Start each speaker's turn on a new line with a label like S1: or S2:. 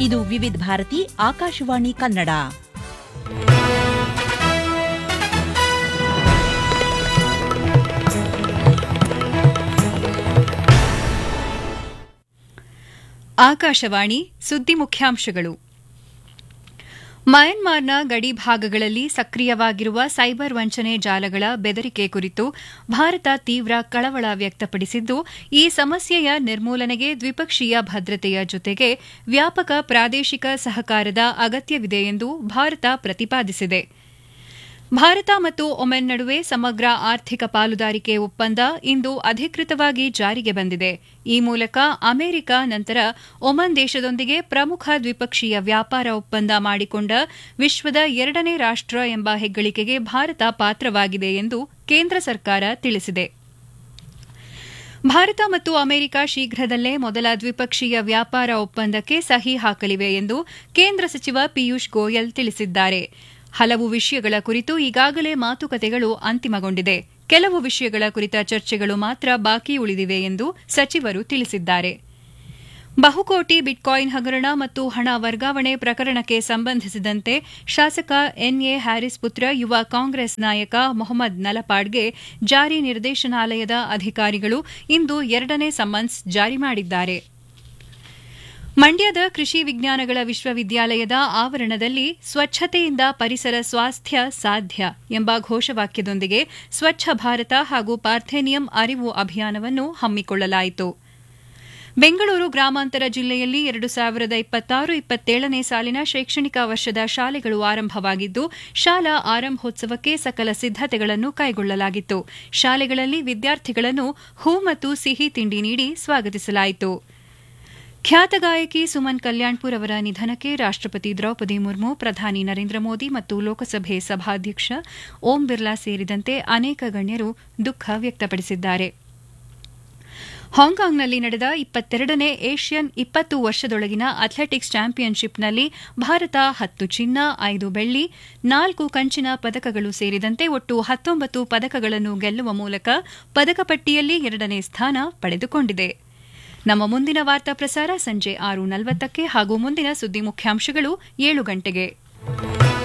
S1: ಇದು ವಿವಿಧ ಭಾರತಿ ಆಕಾಶವಾಣಿ ಕನ್ನಡ
S2: ಆಕಾಶವಾಣಿ ಸುದ್ದಿ ಮುಖ್ಯಾಂಶಗಳು ಮಯನ್ಮಾರ್ನ ಗಡಿ ಭಾಗಗಳಲ್ಲಿ ಸಕ್ರಿಯವಾಗಿರುವ ಸೈಬರ್ ವಂಚನೆ ಜಾಲಗಳ ಬೆದರಿಕೆ ಕುರಿತು ಭಾರತ ತೀವ್ರ ಕಳವಳ ವ್ಯಕ್ತಪಡಿಸಿದ್ದು ಈ ಸಮಸ್ಯೆಯ ನಿರ್ಮೂಲನೆಗೆ ದ್ವಿಪಕ್ಷೀಯ ಭದ್ರತೆಯ ಜೊತೆಗೆ ವ್ಯಾಪಕ ಪ್ರಾದೇಶಿಕ ಸಹಕಾರದ ಅಗತ್ಯವಿದೆ ಎಂದು ಭಾರತ ಪ್ರತಿಪಾದಿಸಿದೆ ಭಾರತ ಮತ್ತು ಒಮೆನ್ ನಡುವೆ ಸಮಗ್ರ ಆರ್ಥಿಕ ಪಾಲುದಾರಿಕೆ ಒಪ್ಪಂದ ಇಂದು ಅಧಿಕೃತವಾಗಿ ಜಾರಿಗೆ ಬಂದಿದೆ ಈ ಮೂಲಕ ಅಮೆರಿಕ ನಂತರ ಒಮನ್ ದೇಶದೊಂದಿಗೆ ಪ್ರಮುಖ ದ್ವಿಪಕ್ಷೀಯ ವ್ಯಾಪಾರ ಒಪ್ಪಂದ ಮಾಡಿಕೊಂಡ ವಿಶ್ವದ ಎರಡನೇ ರಾಷ್ಟ ಎಂಬ ಹೆಗ್ಗಳಿಕೆಗೆ ಭಾರತ ಪಾತ್ರವಾಗಿದೆ ಎಂದು ಕೇಂದ್ರ ಸರ್ಕಾರ ತಿಳಿಸಿದೆ ಭಾರತ ಮತ್ತು ಅಮೆರಿಕ ಶೀಘ್ರದಲ್ಲೇ ಮೊದಲ ದ್ವಿಪಕ್ಷೀಯ ವ್ಯಾಪಾರ ಒಪ್ಪಂದಕ್ಕೆ ಸಹಿ ಹಾಕಲಿವೆ ಎಂದು ಕೇಂದ್ರ ಸಚಿವ ಪಿಯೂಷ್ ಗೋಯಲ್ ತಿಳಿಸಿದ್ದಾರೆ ಹಲವು ವಿಷಯಗಳ ಕುರಿತು ಈಗಾಗಲೇ ಮಾತುಕತೆಗಳು ಅಂತಿಮಗೊಂಡಿದೆ ಕೆಲವು ವಿಷಯಗಳ ಕುರಿತ ಚರ್ಚೆಗಳು ಮಾತ್ರ ಬಾಕಿ ಉಳಿದಿವೆ ಎಂದು ಸಚಿವರು ತಿಳಿಸಿದ್ದಾರೆ ಬಹುಕೋಟಿ ಬಿಟ್ಕಾಯಿನ್ ಹಗರಣ ಮತ್ತು ಹಣ ವರ್ಗಾವಣೆ ಪ್ರಕರಣಕ್ಕೆ ಸಂಬಂಧಿಸಿದಂತೆ ಶಾಸಕ ಎನ್ಎ ಹ್ಯಾರಿಸ್ ಪುತ್ರ ಯುವ ಕಾಂಗ್ರೆಸ್ ನಾಯಕ ಮೊಹಮ್ಮದ್ ನಲಪಾಡ್ಗೆ ಜಾರಿ ನಿರ್ದೇಶನಾಲಯದ ಅಧಿಕಾರಿಗಳು ಇಂದು ಎರಡನೇ ಸಮನ್ಸ್ ಜಾರಿ ಮಾಡಿದ್ದಾರೆ ಮಂಡ್ಯದ ಕೃಷಿ ವಿಜ್ಞಾನಗಳ ವಿಶ್ವವಿದ್ಯಾಲಯದ ಆವರಣದಲ್ಲಿ ಸ್ವಚ್ಛತೆಯಿಂದ ಪರಿಸರ ಸ್ವಾಸ್ಥ್ಯ ಸಾಧ್ಯ ಎಂಬ ಘೋಷವಾಕ್ಯದೊಂದಿಗೆ ಸ್ವಚ್ಛ ಭಾರತ ಹಾಗೂ ಪಾರ್ಥೇನಿಯಂ ಅರಿವು ಅಭಿಯಾನವನ್ನು ಹಮ್ಮಿಕೊಳ್ಳಲಾಯಿತು ಬೆಂಗಳೂರು ಗ್ರಾಮಾಂತರ ಜಿಲ್ಲೆಯಲ್ಲಿ ಎರಡು ಸಾವಿರದ ಇಪ್ಪತ್ತಾರು ಇಪ್ಪತ್ತೇಳನೇ ಸಾಲಿನ ಶೈಕ್ಷಣಿಕ ವರ್ಷದ ಶಾಲೆಗಳು ಆರಂಭವಾಗಿದ್ದು ಶಾಲಾ ಆರಂಭೋತ್ಸವಕ್ಕೆ ಸಕಲ ಸಿದ್ದತೆಗಳನ್ನು ಕೈಗೊಳ್ಳಲಾಗಿತ್ತು ಶಾಲೆಗಳಲ್ಲಿ ವಿದ್ಯಾರ್ಥಿಗಳನ್ನು ಹೂ ಮತ್ತು ಸಿಹಿ ತಿಂಡಿ ನೀಡಿ ಸ್ವಾಗತಿಸಲಾಯಿತು ಖ್ಯಾತ ಗಾಯಕಿ ಸುಮನ್ ಕಲ್ಯಾಣ್ಪುರ್ ಅವರ ನಿಧನಕ್ಕೆ ರಾಷ್ಟಪತಿ ದ್ರೌಪದಿ ಮುರ್ಮು ಪ್ರಧಾನಿ ನರೇಂದ್ರ ಮೋದಿ ಮತ್ತು ಲೋಕಸಭೆ ಸಭಾಧ್ಯಕ್ಷ ಓಂ ಬಿರ್ಲಾ ಸೇರಿದಂತೆ ಅನೇಕ ಗಣ್ಯರು ದುಃಖ ವ್ಯಕ್ತಪಡಿಸಿದ್ದಾರೆ ಹಾಂಕಾಂಗ್ನಲ್ಲಿ ನಡೆದ ಇಪ್ಪತ್ತೆರಡನೇ ಏಷ್ಯನ್ ಇಪ್ಪತ್ತು ವರ್ಷದೊಳಗಿನ ಅಥ್ಲೆಟಿಕ್ಸ್ ಚಾಂಪಿಯನ್ಶಿಪ್ನಲ್ಲಿ ಭಾರತ ಹತ್ತು ಚಿನ್ನ ಐದು ಬೆಳ್ಳಿ ನಾಲ್ಕು ಕಂಚಿನ ಪದಕಗಳು ಸೇರಿದಂತೆ ಒಟ್ಟು ಹತ್ತೊಂಬತ್ತು ಪದಕಗಳನ್ನು ಗೆಲ್ಲುವ ಮೂಲಕ ಪದಕ ಪಟ್ಟಿಯಲ್ಲಿ ಎರಡನೇ ಸ್ಥಾನ ಪಡೆದುಕೊಂಡಿದೆ ನಮ್ಮ ಮುಂದಿನ ವಾರ್ತಾ ಪ್ರಸಾರ ಸಂಜೆ ಆರು ನಲವತ್ತಕ್ಕೆ ಹಾಗೂ ಮುಂದಿನ ಸುದ್ದಿ ಮುಖ್ಯಾಂಶಗಳು ಏಳು ಗಂಟೆಗೆ